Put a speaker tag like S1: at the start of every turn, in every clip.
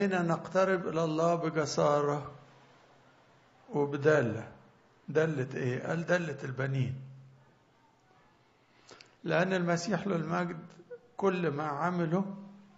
S1: هنا نقترب إلى الله بجسارة وبدالة دلة إيه؟ قال دلة البنين لأن المسيح له المجد كل ما عمله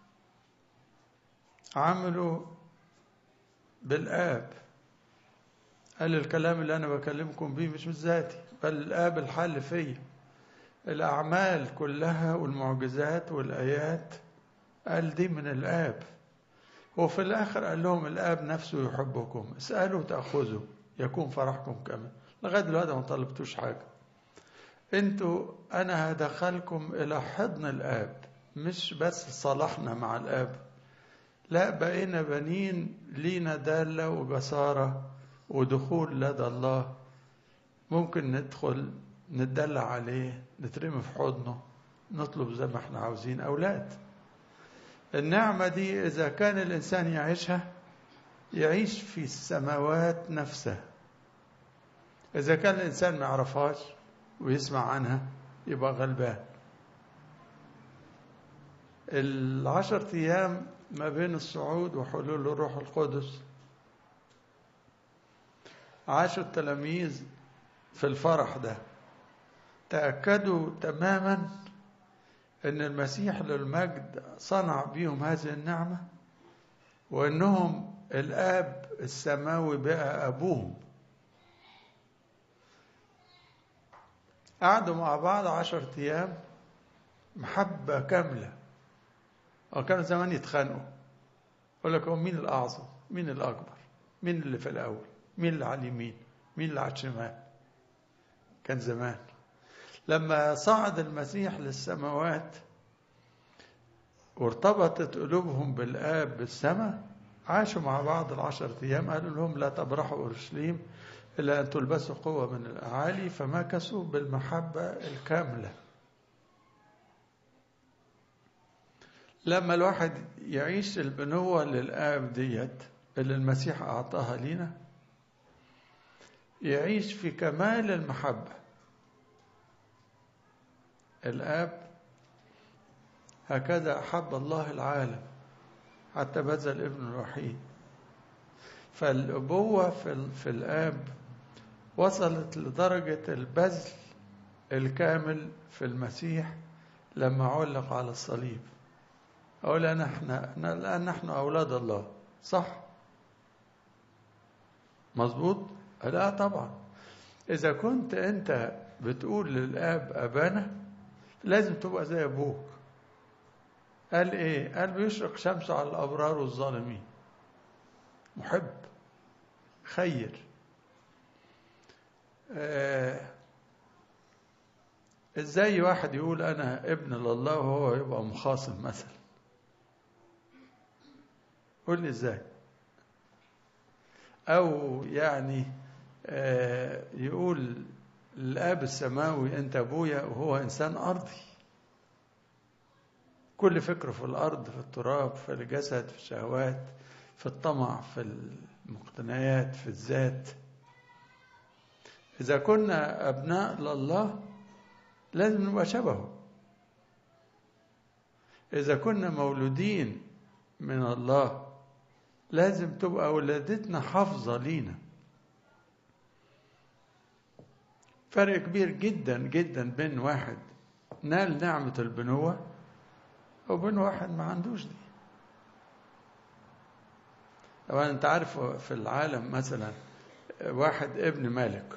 S1: عمله بالآب قال الكلام اللي أنا بكلمكم بيه مش من ذاتي بل الآب الحل فيا الأعمال كلها والمعجزات والآيات قال دي من الآب وفي الآخر قال لهم الآب نفسه يحبكم اسألوا تأخذوا يكون فرحكم كما لغاية دلوقتي ما طلبتوش حاجة انتوا أنا هدخلكم إلى حضن الآب مش بس صالحنا مع الآب لا بقينا بنين لينا دالة وجسارة ودخول لدى الله ممكن ندخل نتدلع عليه نترمي في حضنه نطلب زي ما احنا عاوزين أولاد النعمة دي إذا كان الإنسان يعيشها يعيش في السماوات نفسها إذا كان الإنسان ما يعرفهاش ويسمع عنها يبقى غلبان العشر أيام ما بين الصعود وحلول الروح القدس عاشوا التلاميذ في الفرح ده تأكدوا تماما أن المسيح للمجد صنع بيهم هذه النعمة وأنهم الآب السماوي بقى أبوهم قعدوا مع بعض عشرة أيام محبة كاملة وكانوا زمان يتخانقوا يقول لك هو مين الأعظم مين الأكبر مين اللي في الأول مين اللي على اليمين مين اللي على الشمال كان زمان لما صعد المسيح للسماوات وارتبطت قلوبهم بالآب بالسماء عاشوا مع بعض العشرة أيام قالوا لهم لا تبرحوا أورشليم إلا أن تلبسوا قوة من الأعالي فمكثوا بالمحبة الكاملة لما الواحد يعيش البنوة للآب ديت اللي المسيح أعطاها لنا يعيش في كمال المحبة الآب هكذا أحب الله العالم حتى بذل ابن الوحيد فالأبوة في, في الآب وصلت لدرجة البذل الكامل في المسيح لما علق على الصليب أقول أنا إحنا الآن نحن أولاد الله صح مظبوط لا طبعا إذا كنت أنت بتقول للآب أبانا لازم تبقى زي أبوك قال إيه قال بيشرق شمسه على الأبرار والظالمين محب خير آه ازاي واحد يقول انا ابن لله وهو يبقى مخاصم مثلا قول لي ازاي او يعني آه يقول الاب السماوي انت ابويا وهو انسان ارضي كل فكره في الارض في التراب في الجسد في الشهوات في الطمع في المقتنيات في الذات إذا كنا أبناء لله لازم نبقى شبهه إذا كنا مولودين من الله لازم تبقى ولادتنا حافظة لينا فرق كبير جدا جدا بين واحد نال نعمة البنوة وبين واحد ما عندوش دي طبعا انت عارف في العالم مثلا واحد ابن ملك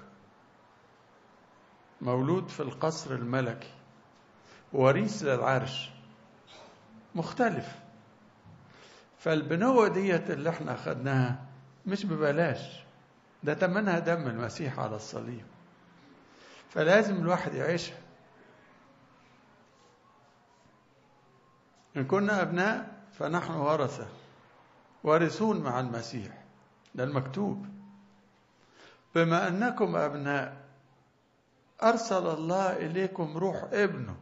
S1: مولود في القصر الملكي وريث للعرش مختلف فالبنوة ديت اللي احنا اخدناها مش ببلاش ده تمنها دم المسيح على الصليب فلازم الواحد يعيشها إن كنا أبناء فنحن ورثة وارثون مع المسيح ده المكتوب بما أنكم أبناء أرسل الله إليكم روح ابنه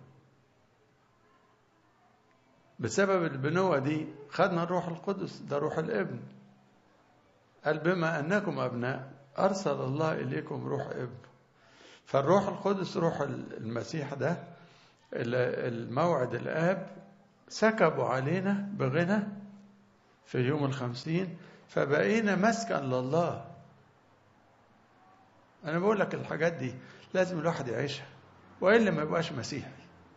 S1: بسبب البنوة دي خدنا الروح القدس ده روح الابن قال بما أنكم أبناء أرسل الله إليكم روح ابنه فالروح القدس روح المسيح ده الموعد الآب سكبوا علينا بغنى في يوم الخمسين فبقينا مسكن لله أنا بقول لك الحاجات دي لازم الواحد يعيشها وإلا ما يبقاش مسيحي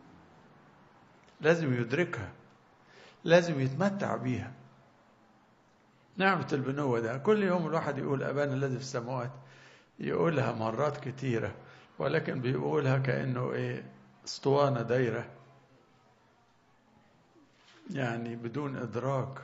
S1: لازم يدركها لازم يتمتع بيها نعمة البنوة ده كل يوم الواحد يقول أبانا الذي في السماوات يقولها مرات كتيرة ولكن بيقولها كأنه إيه اسطوانة دايرة يعني بدون إدراك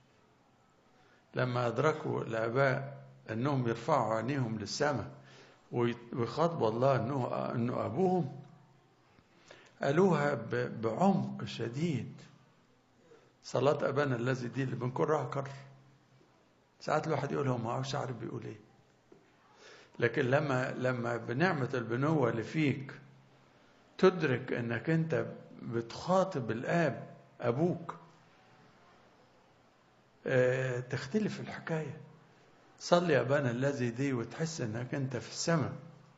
S1: لما أدركوا الآباء أنهم يرفعوا عينيهم للسماء ويخاطبوا الله أنه, أنه أبوهم قالوها بعمق شديد صلاة أبانا الذي دي اللي بنكرها كر ساعات الواحد يقول هو ما عارفش عارف بيقول ايه لكن لما لما بنعمة البنوة اللي فيك تدرك انك انت بتخاطب الاب ابوك اه تختلف الحكاية صلي يا ابانا الذي دي وتحس انك انت في السماء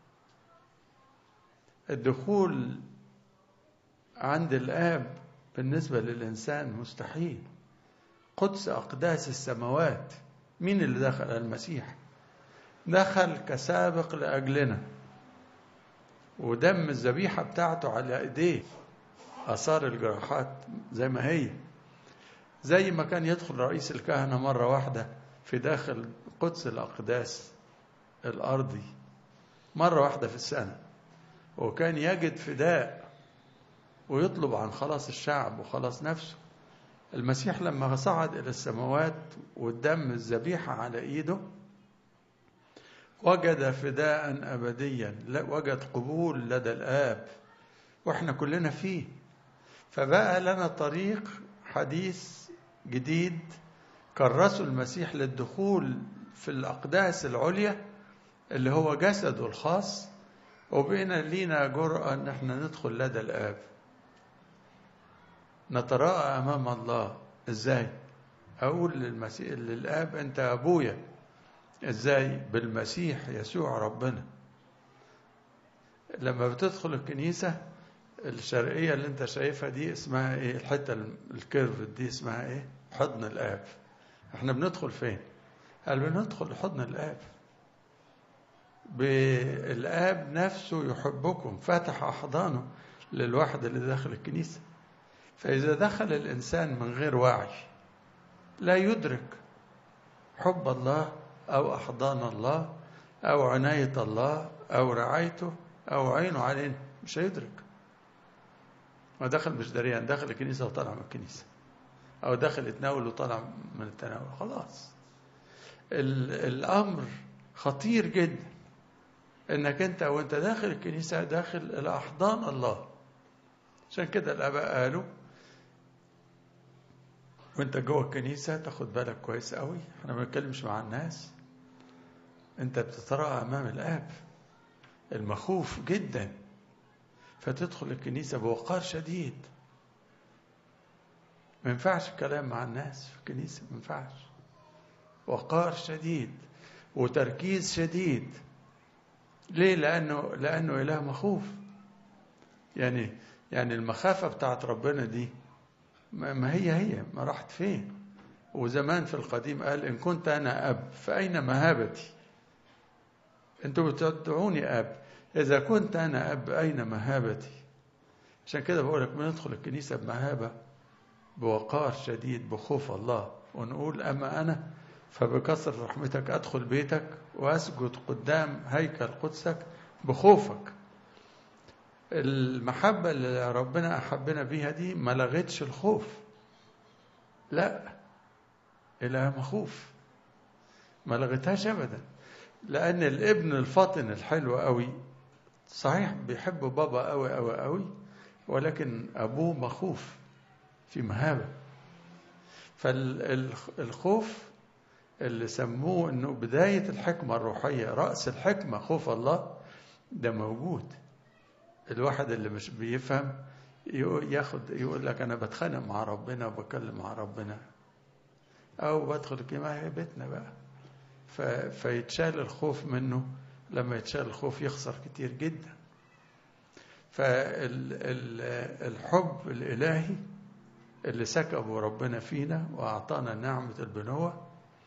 S1: الدخول عند الاب بالنسبة للإنسان مستحيل قدس أقداس السماوات مين اللي دخل المسيح دخل كسابق لأجلنا ودم الذبيحة بتاعته على إيديه آثار الجراحات زي ما هي زي ما كان يدخل رئيس الكهنة مرة واحدة في داخل قدس الأقداس الأرضي مرة واحدة في السنة وكان يجد فداء ويطلب عن خلاص الشعب وخلاص نفسه المسيح لما صعد إلى السماوات والدم الذبيحة على إيده وجد فداء أبديا وجد قبول لدى الآب وإحنا كلنا فيه فبقى لنا طريق حديث جديد كرسوا المسيح للدخول في الأقداس العليا اللي هو جسده الخاص وبقينا لينا جرأة إن احنا ندخل لدى الآب نتراءى أمام الله إزاي أقول للمسيح للآب أنت أبويا إزاي بالمسيح يسوع ربنا لما بتدخل الكنيسة الشرقية اللي انت شايفها دي اسمها ايه الحتة الكيرف دي اسمها ايه حضن الآب احنا بندخل فين قال بندخل حضن الآب بالآب نفسه يحبكم فتح أحضانه للواحد اللي داخل الكنيسة فإذا دخل الإنسان من غير وعي لا يدرك حب الله أو أحضان الله أو عناية الله أو رعايته أو عينه علينا مش هيدرك ما دخل مش دريان دخل الكنيسة وطلع من الكنيسة أو دخل يتناول وطلع من التناول خلاص الأمر خطير جدا انك انت وانت داخل الكنيسة داخل الى احضان الله عشان كده الاباء قالوا وانت جوه الكنيسة تاخد بالك كويس قوي احنا ما بنتكلمش مع الناس انت بتتراءى امام الاب المخوف جدا فتدخل الكنيسة بوقار شديد ما ينفعش الكلام مع الناس في الكنيسة ما ينفعش وقار شديد وتركيز شديد ليه لأنه لأنه إله مخوف يعني يعني المخافة بتاعت ربنا دي ما هي هي ما راحت فين وزمان في القديم قال إن كنت أنا أب فأين مهابتي أنتم بتدعوني أب إذا كنت أنا أب أين مهابتي عشان كده بقول لك بندخل الكنيسة بمهابة بوقار شديد بخوف الله ونقول أما أنا فبكثر رحمتك أدخل بيتك وأسجد قدام هيكل قدسك بخوفك المحبة اللي ربنا أحبنا بيها دي ما لغتش الخوف لا إله مخوف ما لغتهاش أبدا لأن الابن الفاطن الحلو قوي صحيح بيحب بابا قوي قوي قوي ولكن أبوه مخوف في مهابة فالخوف اللي سموه انه بداية الحكمة الروحية رأس الحكمة خوف الله ده موجود الواحد اللي مش بيفهم ياخد يقول لك انا بتخانق مع ربنا وبكلم مع ربنا او بدخل كما هي بيتنا بقى فيتشال الخوف منه لما يتشال الخوف يخسر كتير جدا فالحب الالهي اللي سكبوا ربنا فينا وأعطانا نعمة البنوة